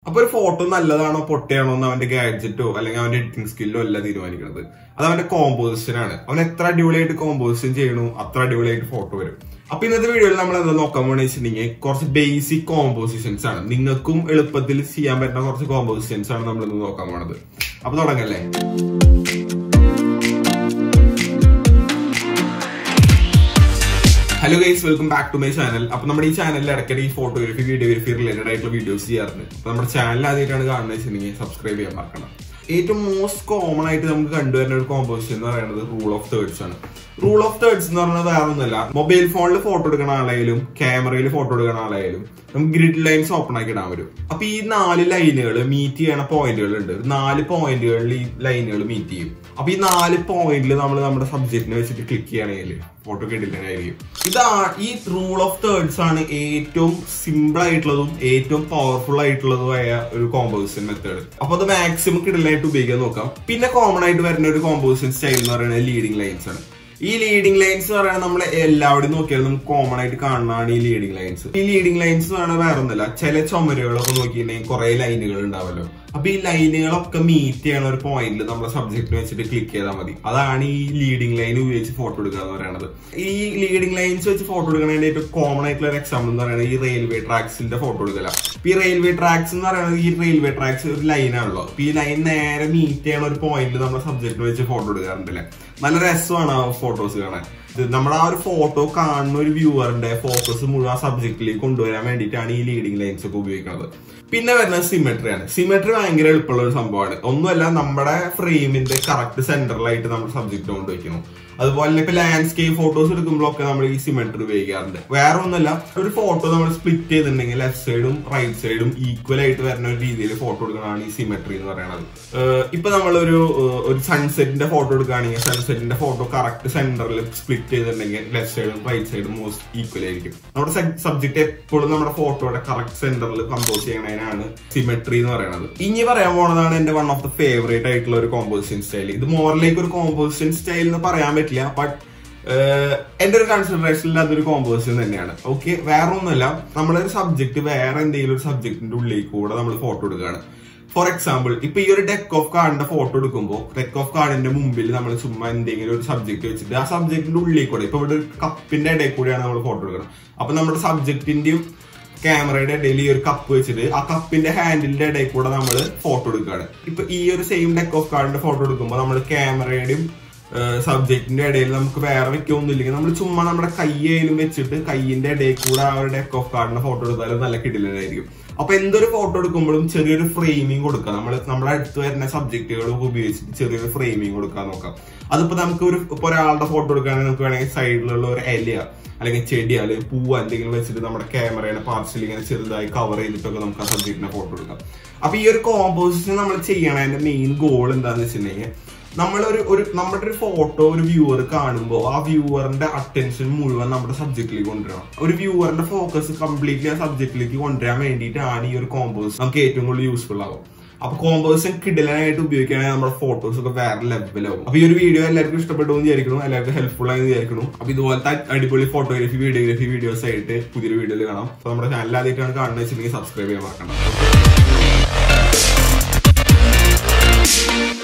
അപ്പൊ ഒരു ഫോട്ടോ നല്ലതാണോ പൊട്ടയാണോ എന്ന് അവന്റെ ഗാഡ്ജറ്റോ അല്ലെങ്കിൽ അവന്റെ എഡിറ്റിംഗ് സ്കില്ലോ അല്ല തീരുമാനിക്കുന്നത് അത് അവന്റെ കോമ്പോസിഷൻ ആണ് അവൻ എത്ര അടിപൊളിയായിട്ട് കോമ്പോസിഷൻ ചെയ്യണു അത്ര അടിപൊളിയായിട്ട് ഫോട്ടോ വരും അപ്പൊ ഇന്നത്തെ വീഡിയോയിൽ നമ്മൾ എന്താ നോക്കാൻ പോണെന്ന് വെച്ചിട്ടുണ്ടെങ്കിൽ കുറച്ച് ബേസിക് കോമ്പോസിഷൻസ് ആണ് നിങ്ങൾക്കും എളുപ്പത്തിൽ ചെയ്യാൻ പറ്റുന്ന കുറച്ച് കോമ്പോസിഷൻസ് ആണ് നമ്മൾ ഇന്ന് നോക്കാൻ പോണത് അപ്പൊ തുടങ്ങല്ലേ hello guys welcome back to my channel അപ്പൊ നമ്മുടെ ഈ ചാനലിൽ ഇടയ്ക്കിടെ ഈ ഫോട്ടോഗ്രാഫി വീഡിയോഗ്രാഫി റിലേറ്റഡ് ആയിട്ടുള്ള വീഡിയോസ് ചെയ്യാറുണ്ട് അപ്പൊ നമ്മുടെ ചാനൽ ആദ്യമായിട്ടാണ് കാണുന്നത് വെച്ചിട്ടുണ്ടെങ്കിൽ സബ്സ്ക്രൈബ് ചെയ്യാൻ മറക്കണം ഏറ്റവും മോസ്റ്റ് കോമൺ ആയിട്ട് നമുക്ക് കണ്ടുവരുന്ന ഒരു കോമ്പോസിഷൻ എന്ന് പറയുന്നത് റൂൾ ഓഫ് തേർഡ്സ് ആണ് റൂൾ ഓഫ് തേർഡ്സ് എന്ന് പറയുന്നത് വേറെ ഒന്നുമല്ല മൊബൈൽ ഫോണിൽ ഫോട്ടോ എടുക്കുന്ന ആളായാലും ക്യാമറയിൽ ഫോട്ടോ എടുക്കുന്ന ആളായാലും നമുക്ക് ഗ്രിഡ് ലൈൻസ് ഓപ്പൺ ആക്കി ഇടാൻ വരും അപ്പൊ ഈ നാല് ലൈനുകൾ മീറ്റ് ചെയ്യണ പോയിന്റുകൾ ഉണ്ട് നാല് പോയിന്റുകളിൽ ഈ ലൈനുകൾ മീറ്റ് ചെയ്യും അപ്പൊ ഈ നാല് പോയിന്റിൽ നമ്മൾ നമ്മുടെ സബ്ജക്റ്റിനെ വെച്ചിട്ട് ക്ലിക്ക് ചെയ്യണമെങ്കിൽ ഫോട്ടോ കിട്ടില്ലായിരിക്കും ഇതാ ഈ റൂൾ ഓഫ് തേർഡ്സ് ആണ് ഏറ്റവും സിമ്പിൾ ആയിട്ടുള്ളതും ഏറ്റവും പവർഫുൾ ആയിട്ടുള്ളതുമായ ഒരു കോമ്പോസിഷൻ മെത്തേഡ് അപ്പൊ അത് മാക്സിമം കിടലായിട്ട് ഉപയോഗിക്കാൻ നോക്കാം പിന്നെ കോമൺ ആയിട്ട് വരുന്ന ഒരു കോമ്പോസിഷൻ സ്റ്റൈൽ എന്ന് പറയുന്നത് ലീഡിംഗ് ലൈൻസ് ആണ് ഈ ലീഡിംഗ് ലൈൻസ് എന്ന് പറയുന്നത് നമ്മൾ എല്ലാവരും നോക്കിയാലും നമുക്ക് കോമൺ ആയിട്ട് കാണുന്നതാണ് ഈ ലീഡിംഗ് ലൈൻസ് ഈ ലീഡിംഗ് ലൈൻസ് എന്ന് പറയുന്നത് വേറെ ഒന്നുമില്ല ചില ചുമരുകളൊക്കെ നോക്കിയിട്ടുണ്ടെങ്കിൽ കുറെ ലൈനുകൾ ഉണ്ടാവല്ലോ അപ്പൊ ഈ ലൈനുകളൊക്കെ മീറ്റ് ചെയ്യണ ഒരു പോയിന്റിൽ നമ്മുടെ സബ്ജക്റ്റ് വെച്ചിട്ട് ക്ലിക്ക് ചെയ്താൽ മതി അതാണ് ഈ ലീഡിംഗ് ലൈൻ ഉപയോഗിച്ച് ഫോട്ടോ എടുക്കുക എന്ന് പറയുന്നത് ഈ ലീഡിംഗ് ലൈൻസ് വെച്ച് ഫോട്ടോ എടുക്കുന്നതിന്റെ ഏറ്റവും കോമൺ ആയിട്ടുള്ള ഒരു എക്സാമ്പിൾ എന്ന് പറയുന്നത് ഈ റെയിൽവേ ട്രാക്സിന്റെ ഫോട്ടോ എടുക്കല അപ്പൊ ഈ റെയിൽവേ ട്രാക്സ് എന്ന് പറയുന്നത് ഈ റെയിൽവേ ട്രാക്സ് ഒരു ലൈനാണല്ലോ അപ്പൊ ഈ ലൈൻ നേരെ മീറ്റ് ചെയ്യണ ഒരു പോയിന്റിൽ നമ്മുടെ സബ്ജക്റ്റ് വെച്ച് ഫോട്ടോ എടുക്കാറുണ്ടല്ലേ നല്ല രസമാണ് ആ ഫോട്ടോസ് കാണാൻ ഇത് നമ്മുടെ ആ ഒരു ഫോട്ടോ കാണുന്ന ഒരു വ്യൂവറിന്റെ ഫോക്കസ് മുഴുവൻ ആ സബ്ജക്റ്റിലേക്ക് കൊണ്ടുവരാൻ വേണ്ടിയിട്ടാണ് ഈ ലീഡിംഗ് ലൈൻസ് ഒക്കെ ഉപയോഗിക്കുന്നത് പിന്നെ വരുന്നത് സിമെട്രി ആണ് സിമെട്രി ഭയങ്കര എളുപ്പമുള്ള ഒരു സംഭവമാണ് ഒന്നുമല്ല നമ്മുടെ ഫ്രെയിമിന്റെ കറക്റ്റ് സെന്ററിലായിട്ട് നമ്മുടെ സബ്ജക്റ്റ് കൊണ്ടുവയ്ക്കുന്നു അതുപോലെ ഇപ്പൊ ലാൻഡ്സ്കേപ്പ് ഫോട്ടോസ് എടുക്കുമ്പോഴൊക്കെ നമ്മൾ ഈ സിമെട്രി ഉപയോഗിക്കാറുണ്ട് വേറെ ഒന്നുമല്ല ഒരു ഫോട്ടോ നമ്മൾ സ്പ്ലിറ്റ് ചെയ്തിട്ടുണ്ടെങ്കിൽ ലെഫ്റ്റ് സൈഡും റൈറ്റ് സൈഡും ഈക്വൽ ആയിട്ട് വരുന്ന ഒരു രീതിയിൽ ഫോട്ടോ എടുക്കുന്നതാണ് ഈ സിമെട്രി എന്ന് പറയുന്നത് ഇപ്പൊ നമ്മളൊരു ഒരു സൺസെറ്റിന്റെ ഫോട്ടോ എടുക്കുകയാണെങ്കിൽ സൺസെറ്റിന്റെ ഫോട്ടോ കറക്റ്റ് സെന്ററിൽ സ്പ്ലിറ്റ് ചെയ്തിട്ടുണ്ടെങ്കിൽ ലെഫ്റ്റ് സൈഡും റൈറ്റ് സൈഡും മോസ്റ്റ് ഈക്വൽ ആയിരിക്കും നമ്മുടെ സബ്ജക്ട് എപ്പോഴും നമ്മുടെ ഫോട്ടോയുടെ കറക്റ്റ് സെന്ററിൽ കമ്പോസ് ചെയ്യണതിനാണ് സിമെട്രി എന്ന് പറയുന്നത് ഇനി പറയാൻ പോണതാണ് എന്റെ വൺ ഓഫ് ദ ഫേവറേറ്റ് ആയിട്ടുള്ള ഒരു കോമ്പോസിഷൻ സ്റ്റൈൽ ഇത് മോറിലേക്ക് ഒരു കോമ്പോസിഷൻ സ്റ്റൈൽ എന്ന് പറയാൻ പറ്റില്ല ബട്ട് എന്റെ ഒരു കൺസിഡറേഷനിൽ അതൊരു കോമ്പോസിഷൻ തന്നെയാണ് ഓക്കെ വേറെ ഒന്നുമല്ല നമ്മളൊരു സബ്ജക്ട് വേറെ എന്തെങ്കിലും ഒരു സബ്ജക്റ്റിന്റെ ഉള്ളിൽ കൂടെ നമ്മൾ ഫോട്ടോ എടുക്കുകയാണ് ഫോർ എക്സാമ്പിൾ ഇപ്പൊ ഈ ഒരു ഡെക്ക് ഓഫ് കാർഡിന്റെ ഫോട്ടോ എടുക്കുമ്പോൾ ഡെക്ക് ഓഫ് കാർഡിന്റെ മുമ്പിൽ നമ്മൾ ചുമ്മാ എന്തെങ്കിലും ഒരു സബ്ജക്ട് വെച്ചിട്ട് ആ സബ്ജക്റ്റിന്റെ ഉള്ളിൽ കൂടെ ഇപ്പൊ ഇവിടെ ഒരു കപ്പിന്റെ ഇടയിൽ കൂടെയാണ് നമ്മൾ ഫോട്ടോ എടുക്കുന്നത് അപ്പൊ നമ്മുടെ സബ്ജക്റ്റിന്റെയും ക്യാമറയുടെ ഇടയിൽ ഈ ഒരു കപ്പ് വെച്ചിട്ട് ആ കപ്പിന്റെ ഹാൻഡിലിന്റെ ഇടയിൽ കൂടെ നമ്മൾ ഫോട്ടോ എടുക്കുകയാണ് ഇപ്പൊ ഈ ഒരു സെയിം ഡെക്ക് ഓഫ് കാർഡിന്റെ ഫോട്ടോ എടുക്കുമ്പോൾ നമ്മൾ ക്യാമറയുടെയും സബ്ജക്റ്റിന്റെ ഇടയിൽ നമുക്ക് വേറെ വെക്കൊന്നുമില്ലെങ്കിൽ നമ്മൾ ചുമ്മാ നമ്മുടെ കയ്യേലും വെച്ചിട്ട് കയ്യിന്റെ ഇടയിൽ കൂടെ ആ ഒരു ഡെക്ക് ഓഫ് കാർഡിന്റെ ഫോട്ടോ എടുത്താലും നല്ല കിടിലനായിരിക്കും അപ്പൊ എന്തൊരു ഫോട്ടോ എടുക്കുമ്പോഴും ചെറിയൊരു ഫ്രെയിമിങ് കൊടുക്കുക നമ്മൾ നമ്മുടെ അടുത്ത് വരുന്ന സബ്ജക്റ്റുകൾ ഉപയോഗിച്ചിട്ട് ചെറിയൊരു ഫ്രെയിമിങ് കൊടുക്കാൻ നോക്കാം അതിപ്പോ നമുക്ക് ഒരു ഇപ്പൊ ഒരാളുടെ ഫോട്ടോ എടുക്കുകയാണെങ്കിൽ നമുക്ക് വേണമെങ്കിൽ സൈഡിലുള്ള ഒരു ഇല അല്ലെങ്കിൽ ചെടി അല്ലെങ്കിൽ പൂവ് എന്തെങ്കിലും വെച്ചിട്ട് നമ്മുടെ ക്യാമറയുടെ പാർട്സിൽ ഇങ്ങനെ ചെറുതായി കവർ ചെയ്തിട്ടൊക്കെ നമുക്ക് ആ സബ്ജക്റ്റിനെ ഫോട്ടോ എടുക്കാം അപ്പൊ ഈ ഒരു കോമ്പോസിഷൻ നമ്മൾ ചെയ്യണതിന്റെ മെയിൻ ഗോൾ എന്താന്ന് വെച്ചിട്ടുണ്ടെങ്കിൽ നമ്മളൊരു ഒരു നമ്മുടെ ഒരു ഫോട്ടോ ഒരു വ്യൂവർ കാണുമ്പോൾ ആ വ്യൂവറിന്റെ അറ്റൻഷൻ മുഴുവൻ നമ്മുടെ സബ്ജക്റ്റിലേക്ക് കൊണ്ടുവരണം ഒരു വ്യൂവറിന്റെ ഫോക്കസ് കംപ്ലീറ്റ്ലി ആ സബ്ജക്റ്റിലേക്ക് കൊണ്ടുവരാൻ വേണ്ടിയിട്ടാണ് ഈ ഒരു കോമ്പോസ് നമുക്ക് ഏറ്റവും കൂടുതൽ യൂസ്ഫുൾ ആവും അപ്പൊ കോമ്പോസിഷൻ കിടലായിട്ട് ഉപയോഗിക്കുകയാണെങ്കിൽ നമ്മുടെ ഫോട്ടോസ് ഒക്കെ വേറെ ലെവലാവും അപ്പൊ ഈ ഒരു വീഡിയോ എല്ലാവർക്കും ഇഷ്ടപ്പെട്ടു എന്ന് വിചാരിക്കുന്നു എല്ലാവർക്കും ഹെൽപ്ഫുൾ ആയി വിചാരിക്കുന്നു അപ്പൊ ഇതുപോലത്തെ അടിപൊളി ഫോട്ടോഗ്രാഫി വീഡിയോഗ്രാഫി വീഡിയോസ് ആയിട്ട് പുതിയൊരു വീഡിയോയിൽ കാണാം അപ്പൊ നമ്മുടെ ചാനൽ ആദ്യമായിട്ടാണ് കാണുന്നത് വെച്ചിട്ടുണ്ടെങ്കിൽ സബ്സ്ക്രൈബ് ചെയ്യാൻ മറക്കണം